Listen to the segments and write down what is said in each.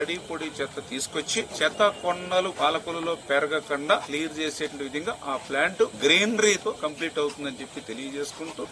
తడి పొడి చెత్త తీసుకొచ్చి చెత్త కొండలు పాలకొలలో పెరగకుండా క్లియర్ చేసేటువంటి విధంగా ఆ ప్లాంట్ గ్రీనరీతో కంప్లీట్ అవుతుందని చెప్పి తెలియజేసుకుంటూ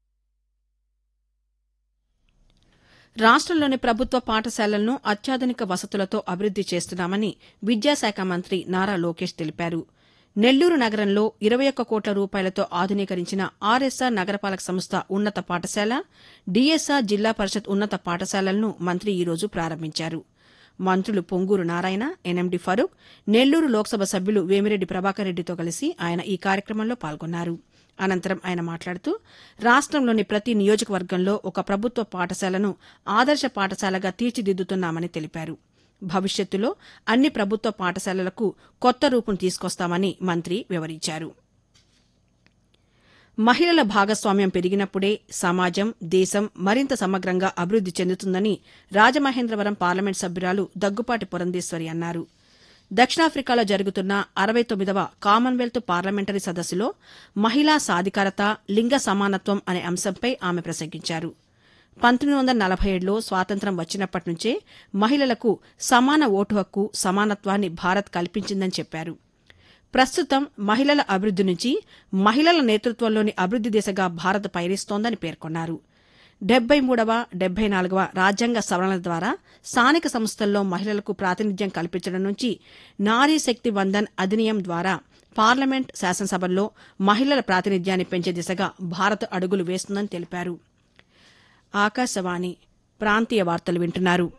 రాష్ట్రంలోని ప్రభుత్వ పాఠశాలలను అత్యాధునిక వసతులతో అభివృద్ది చేస్తున్నామని విద్యాశాఖ మంత్రి నారా లోకేష్ తెలిపారు నెల్లూరు నగరంలో ఇరవై ఒక్క కోట్ల రూపాయలతో ఆధునీకరించిన ఆర్ఎస్ఆర్ నగరపాలక సంస్థ ఉన్నత పాఠశాల డీఎస్ఆర్ జిల్లా పరిషత్ ఉన్నత పాఠశాలలను మంత్రి ఈరోజు ప్రారంభించారు మంత్రులు పొంగూరు నారాయణ ఎన్ఎండి ఫరూక్ నెల్లూరు లోక్సభ సభ్యులు వేమిరెడ్డి ప్రభాకర్ రెడ్డితో కలిసి ఆయన ఈ కార్యక్రమంలో పాల్గొన్నారు అనంతరం ఆయన మాట్లాడుతూ రాష్ట్రంలోని ప్రతి నియోజకవర్గంలో ఒక ప్రభుత్వ పాఠశాలను ఆదర్శ పాఠశాలగా తీర్చిదిద్దుతున్నామని తెలిపారు భవిష్యత్తులో అన్ని ప్రభుత్వ పాఠశాలలకు కొత్త రూపం తీసుకొస్తామని మంత్రి వివరించారు మహిళల భాగస్వామ్యం పెరిగినప్పుడే సమాజం దేశం మరింత సమగ్రంగా అభివృద్ది చెందుతుందని రాజమహేంద్రవరం పార్లమెంట్ సభ్యురాలు దగ్గుపాటి పురంధేశ్వరి అన్నారు దక్షిణాఫ్రికాలో జరుగుతున్న అరవై తొమ్మిదవ కామన్వెల్త్ పార్లమెంటరీ సదస్సులో మహిళా సాధికారత లింగ సమానత్వం అనే అంశంపై ఆమె ప్రసంగించారు పంతొమ్మిది వందల నలభై ఏడులో స్వాతంత్ర్యం వచ్చినప్పటి నుంచే మహిళలకు సమాన ఓటు హక్కు సమానత్వాన్ని భారత్ కల్పించిందని చెప్పారు ప్రస్తుతం మహిళల అభివృద్ది నుంచి మహిళల నేతృత్వంలోని అభివృద్ది దిశగా భారత్ పయనిస్తోందని పేర్కొన్నారు డెబ్బై మూడవ డెబ్బై నాలుగవ రాజ్యాంగ సవరణల ద్వారా స్థానిక సంస్థల్లో మహిళలకు ప్రాతినిధ్యం కల్పించడం నుంచి నారీ శక్తి వందన్ అధినియం ద్వారా పార్లమెంట్ శాసనసభల్లో మహిళల ప్రాతినిధ్యాన్ని పెంచే దిశగా భారత్ అడుగులు వేస్తుందని తెలిపారు ఆకాశవాణి ప్రాంతీయ వార్తలు వింటున్నారు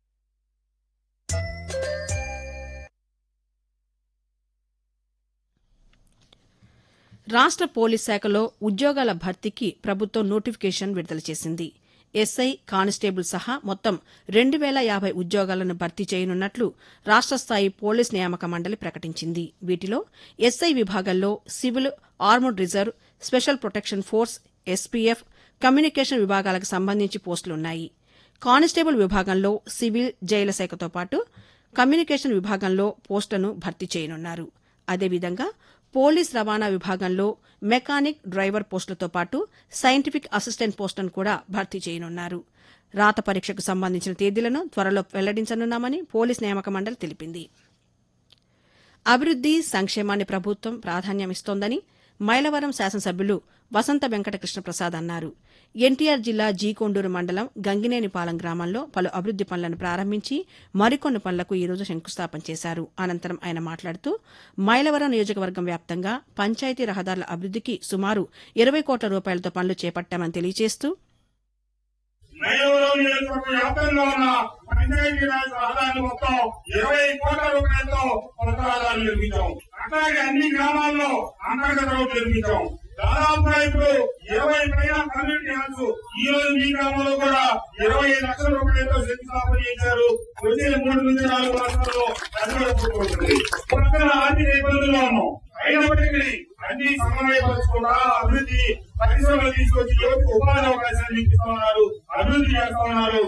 రాష్ట్ర పోలీస్ శాఖలో ఉద్యోగాల భర్తీకి ప్రభుత్వం నోటిఫికేషన్ విడుదల చేసింది ఎస్ఐ కానిస్టేబుల్ సహా మొత్తం రెండు వేల యాభై ఉద్యోగాలను భర్తీ చేయనున్నట్లు రాష్ట్ర స్థాయి పోలీస్ నియామక మండలి ప్రకటించింది వీటిలో ఎస్ఐ విభాగంలో civil armed reserve special protection force SPF communication విభాగాలకు సంబంధించి పోస్టులున్నాయి కానిస్టేబుల్ విభాగంలో సివిల్ జైళ్ల శాఖతో పాటు కమ్యూనికేషన్ విభాగంలో పోస్టులను భర్తీ చేయనున్నారు అదేవిధంగా పోలీస్ రవాణా విభాగంలో మెకానిక్ డ్రైవర్ పోస్టులతో పాటు సైంటిఫిక్ అసిస్టెంట్ పోస్టులను కూడా భర్తీ చేయనున్నారు రాత పరీక్షకు సంబంధించిన తేదీలను త్వరలో వెల్లడించనున్నామని పోలీస్ నియామక మండలి తెలిపింది అభివృద్ది సంక్షేమాన్ని ప్రభుత్వం ప్రాధాన్యమిస్తోందని మైలవరం శాసనసభ్యులు వసంత వెంకట కృష్ణప్రసాద్ అన్నారు ఎన్టీఆర్ జిల్లా జీకొండూరు మండలం గంగినేనిపాలెం గ్రామంలో పలు అభివృద్ది పనులను ప్రారంభించి మరికొన్ని పనులకు ఈరోజు శంకుస్థాపన చేశారు అనంతరం ఆయన మాట్లాడుతూ మైలవరం నియోజకవర్గం వ్యాప్తంగా పంచాయతీ రహదారుల అభివృద్దికి సుమారు ఇరవై కోట్ల రూపాయలతో పనులు చేపట్టామని తెలియజేస్తూ మైలవరం నియోజకవర్గ వ్యాప్తంగా ఉన్న పంచాయతీ రాజ్ రహదారులు మొత్తం ఇరవై కోట్ల రూపాయలతో కొత్త రహదారులు నిర్మించాం అట్లాగే అన్ని గ్రామాల్లో అంతర్గత రోడ్లు నిర్మించాం దాదాపుగా ఇప్పుడు ఇరవై పైన కమ్యూనిటీ హాల్స్ ఈ రోజు మీ గ్రామంలో కూడా ఇరవై ఐదు లక్షల రూపాయలతో శంకుస్థాపన చేశారు వచ్చే మూడు నుంచి నాలుగు మాసాల్లో అది కూడా పూర్తవుతుంది పక్కన ఆర్థిక ఇబ్బందుల్లో ఉన్నాం అయినప్పటికీ అన్ని సమన్వయపరచుకుంటా అభివృద్ధి పరిశ్రమలు తీసుకొచ్చి యువతకు ఉపాధి అవకాశాలు ఇస్తా ఉన్నారు అభివృద్ధి చేస్తా ఉన్నారు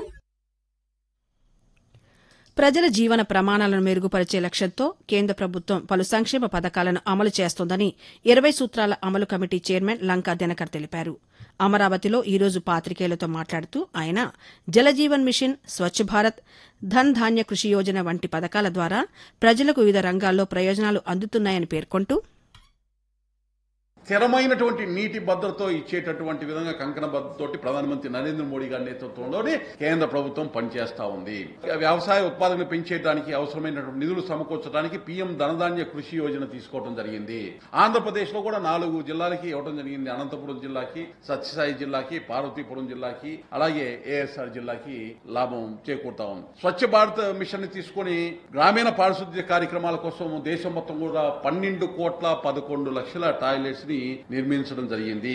ప్రజల జీవన ప్రమాణాలను మెరుగుపరిచే లక్ష్యంతో కేంద్ర ప్రభుత్వం పలు సంక్షేమ పథకాలను అమలు చేస్తోందని ఇరవై సూత్రాల అమలు కమిటీ చైర్మన్ లంకా దినకర్ తెలిపారు అమరావతిలో ఈరోజు పాతికేయులతో మాట్లాడుతూ ఆయన జలజీవన్ మిషన్ స్వచ్ఛ భారత్ ధన్ ధాన్య కృషి యోజన వంటి పథకాల ద్వారా ప్రజలకు వివిధ రంగాల్లో ప్రయోజనాలు అందుతున్నాయని పేర్కొంటూ స్థిరమైనటువంటి నీటి భద్రతో ఇచ్చేటటువంటి విధంగా కంకణ భద్రతతోటి ప్రధానమంత్రి నరేంద్ర మోడీ గారి నేతృత్వంలోనే కేంద్ర ప్రభుత్వం పనిచేస్తా ఉంది వ్యవసాయ ఉత్పాదన పెంచేయడానికి అవసరమైనటువంటి నిధులు సమకూర్చడానికి పీఎం ధనధాన్య కృషి యోజన తీసుకోవడం జరిగింది ఆంధ్రప్రదేశ్ లో కూడా నాలుగు జిల్లాలకి ఇవ్వడం జరిగింది అనంతపురం జిల్లాకి సత్యసాయి జిల్లాకి పార్వతీపురం జిల్లాకి అలాగే ఏఎస్ఆర్ జిల్లాకి లాభం చేకూరుతా ఉంది స్వచ్ఛ భారత్ మిషన్ ని తీసుకొని గ్రామీణ పారిశుద్ధ్య కార్యక్రమాల కోసం దేశం మొత్తం కూడా పన్నెండు కోట్ల పదకొండు లక్షల టాయిలెట్స్ ని నిర్మించడం జరిగింది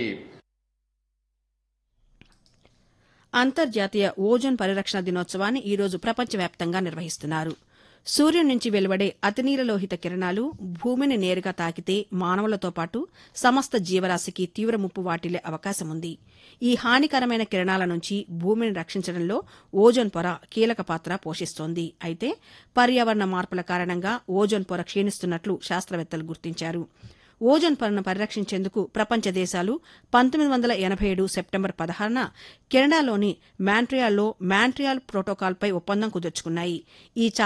అంతర్జాతీయ ఓజోన్ పరిరక్షణ దినోత్సవాన్ని ఈరోజు ప్రపంచవ్యాప్తంగా నిర్వహిస్తున్నారు సూర్యుడి నుంచి వెలువడే అతినీలలోహిత కిరణాలు భూమిని నేరుగా తాకితే మానవులతో పాటు సమస్త జీవరాశికి తీవ్ర ముప్పు వాటిల్లే అవకాశం ఉంది ఈ హానికరమైన కిరణాల నుంచి భూమిని రక్షించడంలో ఓజోన్ పొర కీలక పాత్ర పోషిస్తోంది అయితే పర్యావరణ మార్పుల కారణంగా ఓజోన్ పొర క్షీణిస్తున్నట్లు శాస్త్రవేత్తలు గుర్తించారు ఓజోన్ పొరను పరిరక్షించేందుకు ప్రపంచ దేశాలు పంతొమ్మిది వందల ఎనభై ఏడు సెప్టెంబర్ పదహారున కెనడాలోని మాంట్రియాల్లో మాంట్రియాల్ ప్రోటోకాల్పై ఒప్పందం కుదుర్చుకున్నాయి ఈ